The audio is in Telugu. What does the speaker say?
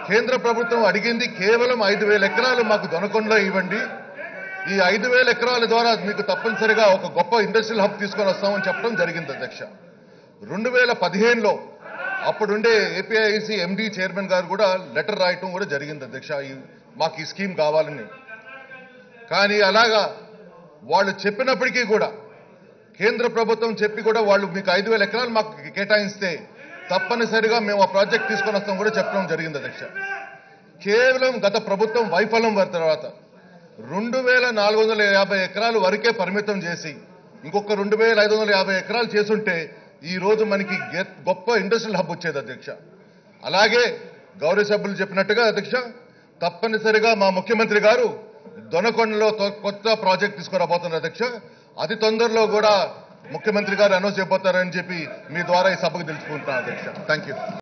కేంద్ర ప్రభుత్వం అడిగింది కేవలం ఐదు వేల ఎకరాలు మాకు దొనకొండలో ఇవ్వండి ఈ ఐదు వేల ఎకరాల ద్వారా మీకు తప్పనిసరిగా ఒక గొప్ప ఇండస్ట్రియల్ హబ్ తీసుకొని వస్తామని చెప్పడం జరిగింది అధ్యక్ష రెండు వేల పదిహేనులో అప్పుడుండే ఏపీఐసి ఎండి చైర్మన్ గారు కూడా లెటర్ రాయటం కూడా జరిగింది అధ్యక్ష ఈ- మాకు ఈ స్కీమ్ కావాలని కానీ అలాగా వాళ్ళు చెప్పినప్పటికీ కూడా కేంద్ర ప్రభుత్వం చెప్పి కూడా వాళ్ళు మీకు ఐదు వేల ఎకరాలు మాకు కేటాయిస్తే తప్పనిసరిగా మేము ఆ ప్రాజెక్ట్ తీసుకొని వస్తాం కూడా చెప్పడం జరిగింది అధ్యక్ష కేవలం గత ప్రభుత్వం వైఫల్యం వారి తర్వాత రెండు వేల నాలుగు వందల యాభై ఎకరాలు వరకే పరిమితం చేసి ఇంకొక రెండు వేల ఐదు వందల యాభై ఎకరాలు చేసుంటే ఈ రోజు మనకి గె- గొప్ప ఇండస్ట్రియల్ హబ్ వచ్చేది అధ్యక్ష అలాగే గౌరవ సభ్యులు చెప్పినట్టుగా అధ్యక్ష తప్పనిసరిగా మా ముఖ్యమంత్రి గారు దొనకొండలో తొ- కొత్త ప్రాజెక్ట్ తీసుకురాబోతున్నారు అధ్యక్ష అతి తొందరలో కూడా ముఖ్యమంత్రి గారు అనౌన్స్ చేయబోతారని చెప్పి మీ ద్వారా ఈ సభకు తెలుసుకుంటున్నాను అధ్యక్ష థ్యాంక్ యూ